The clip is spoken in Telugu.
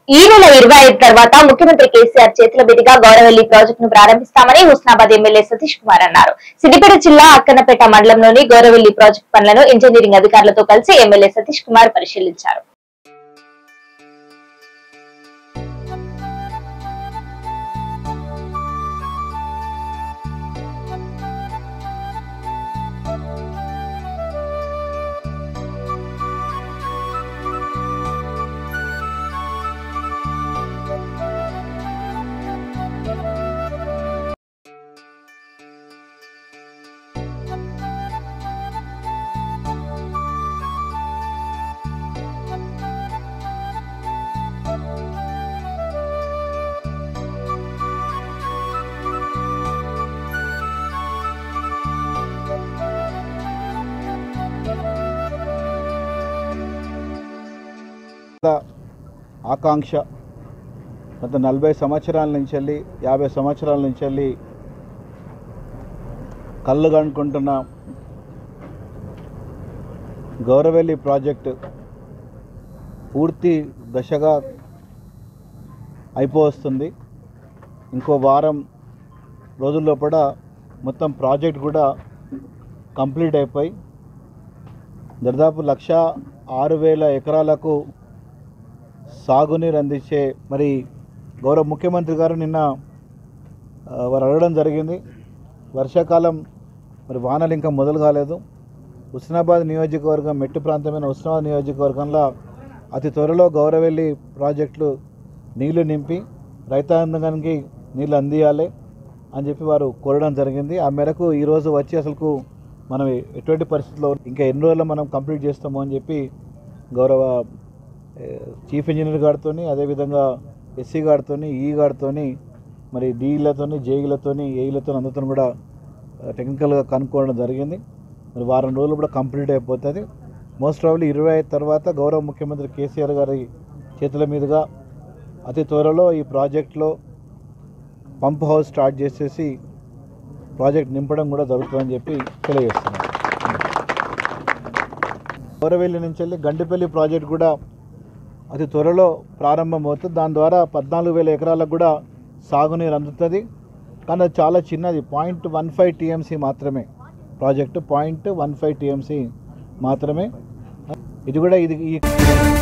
ఈ నెల ఇరవై ఐదు తర్వాత ముఖ్యమంత్రి కేసీఆర్ చేతుల మీదుగా గౌరవల్లి ప్రాజెక్టును ప్రారంభిస్తామని హుస్నాబాద్ ఎమ్మెల్యే సతీష్ కుమార్ అన్నారు సిద్దిపేట జిల్లా అక్కన్నపేట మండలంలోని గౌరవల్లి ప్రాజెక్టు పనులను ఇంజనీరింగ్ అధికారులతో కలిసి ఎమ్మెల్యే సతీష్ కుమార్ పరిశీలించారు ఆకాంక్ష గత నలభై సంవత్సరాల నుంచి వెళ్ళి యాభై సంవత్సరాల నుంచి వెళ్ళి కళ్ళు కనుక్కుంటున్న గౌరవెల్లి ప్రాజెక్టు పూర్తి దశగా అయిపోవస్తుంది ఇంకో వారం రోజుల్లోపల మొత్తం ప్రాజెక్ట్ కూడా కంప్లీట్ అయిపోయి దాదాపు లక్ష ఆరు వేల ఎకరాలకు సాగునీరు అందించే మరి గౌరవ ముఖ్యమంత్రి గారు నిన్న ఆ, వారు అడగడం జరిగింది వర్షాకాలం మరి వానలు ఇంకా మొదలు కాలేదు హుస్నాబాద్ నియోజకవర్గం మెట్టు ప్రాంతమైన హుస్నాబాద్ నియోజకవర్గంలో అతి త్వరలో గౌరవెల్లి ప్రాజెక్టులు నీళ్లు నింపి రైతాంగానికి నీళ్ళు అందియాలి అని చెప్పి వారు కోరడం జరిగింది ఆ మేరకు ఈరోజు వచ్చి అసలుకు మనం ఎటువంటి పరిస్థితుల్లో ఇంకా ఎన్ని రోజుల్లో మనం కంప్లీట్ చేస్తాము అని చెప్పి గౌరవ ఏ, చీఫ్ ఇంజనీర్ గారితో అదేవిధంగా ఎస్సీ గారితో ఈ గారితో మరి డీలతోని జేఈలతోని ఏఈలతో అందరితో కూడా ఆ, టెక్నికల్గా కనుక్కోవడం జరిగింది మరి వారం రోజులు కూడా కంప్లీట్ అయిపోతుంది మోస్ట్ ప్రాబ్లీ ఇరవై ఐదు తర్వాత గౌరవ ముఖ్యమంత్రి కేసీఆర్ గారి చేతుల మీదుగా అతి త్వరలో ఈ ప్రాజెక్ట్లో పంప్ హౌస్ స్టార్ట్ చేసేసి ప్రాజెక్ట్ నింపడం కూడా జరుగుతుందని చెప్పి తెలియజేస్తున్నాను గౌరవెల్లి నుంచి వెళ్ళి గండిపల్లి ప్రాజెక్ట్ కూడా అతి త్వరలో ప్రారంభమవుతుంది దాని ద్వారా పద్నాలుగు వేల ఎకరాలకు కూడా సాగునీరు అందుతుంది కానీ అది చాలా చిన్నది పాయింట్ వన్ ఫైవ్ టీఎంసీ మాత్రమే project point one five TMC మాత్రమే ఇది కూడా ఇది ఈ